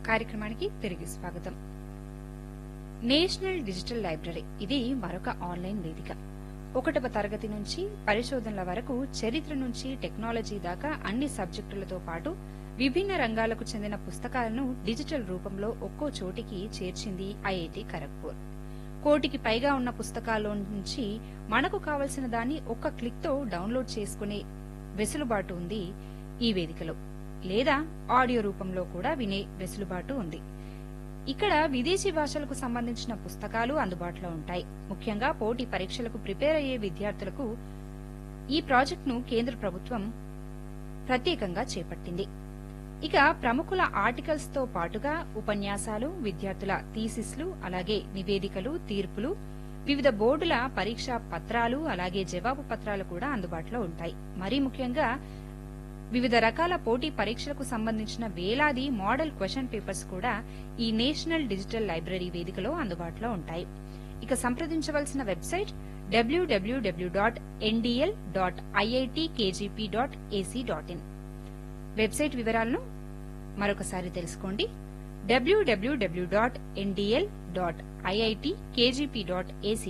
కార్యక్రమానికి తిరిగి స్వాగతం నేషనల్ డిజిటల్ లైబ్రరీ ఇది మరొక ఆన్లైన్ వేదిక ఒకటవ తరగతి నుంచి పరిశోధనల వరకు చరిత్ర నుంచి టెక్నాలజీ దాకా అన్ని సబ్జెక్టులతో పాటు విభిన్న రంగాలకు చెందిన పుస్తకాలను డిజిటల్ రూపంలో ఒక్కో చోటికి చేర్చింది ఐఐటి ఖరగ్పూర్ కోటికి పైగా ఉన్న పుస్తకాల్లో నుంచి మనకు కావలసిన దాన్ని ఒక్క క్లిక్తో డౌన్లోడ్ చేసుకునే వెసులుబాటు ఉంది ఈ వేదికలో లేదా ఆడియో రూపంలో కూడా వినే వెసులుబాటు ఉంది ఇక్కడ విదేశీ భాషలకు సంబంధించిన పుస్తకాలు అందుబాటులో ఉంటాయి ముఖ్యంగా పోటీ పరీక్షలకు ప్రిపేర్ అయ్యే విద్యార్థులకు ఈ ప్రాజెక్టును కేంద్ర ప్రభుత్వం ప్రత్యేకంగా చేపట్టింది ఇక ప్రముఖుల ఆర్టికల్స్ తో పాటుగా ఉపన్యాసాలు విద్యార్థుల థీసిస్లు అలాగే నివేదికలు తీర్పులు వివిధ బోర్డుల పరీక్షా పత్రాలు అలాగే జవాబు పత్రాలు కూడా అందుబాటులో ఉంటాయి మరీ ముఖ్యంగా వివిధ రకాల పోటీ పరీక్షలకు సంబంధించిన వేలాది మోడల్ క్వశ్చన్ పేపర్స్ కూడా ఈ నేషనల్ డిజిటల్ లైబ్రరీ వేదికలో అందుబాటులో ఉంటాయి ఇక సంప్రదించవలసిన website WWW dot NDL dot IITKGP dot AC dot in website వివరాలను మరొకసారి తెలుసుకోండి WWW dot NDL dot IIT KGP dot AC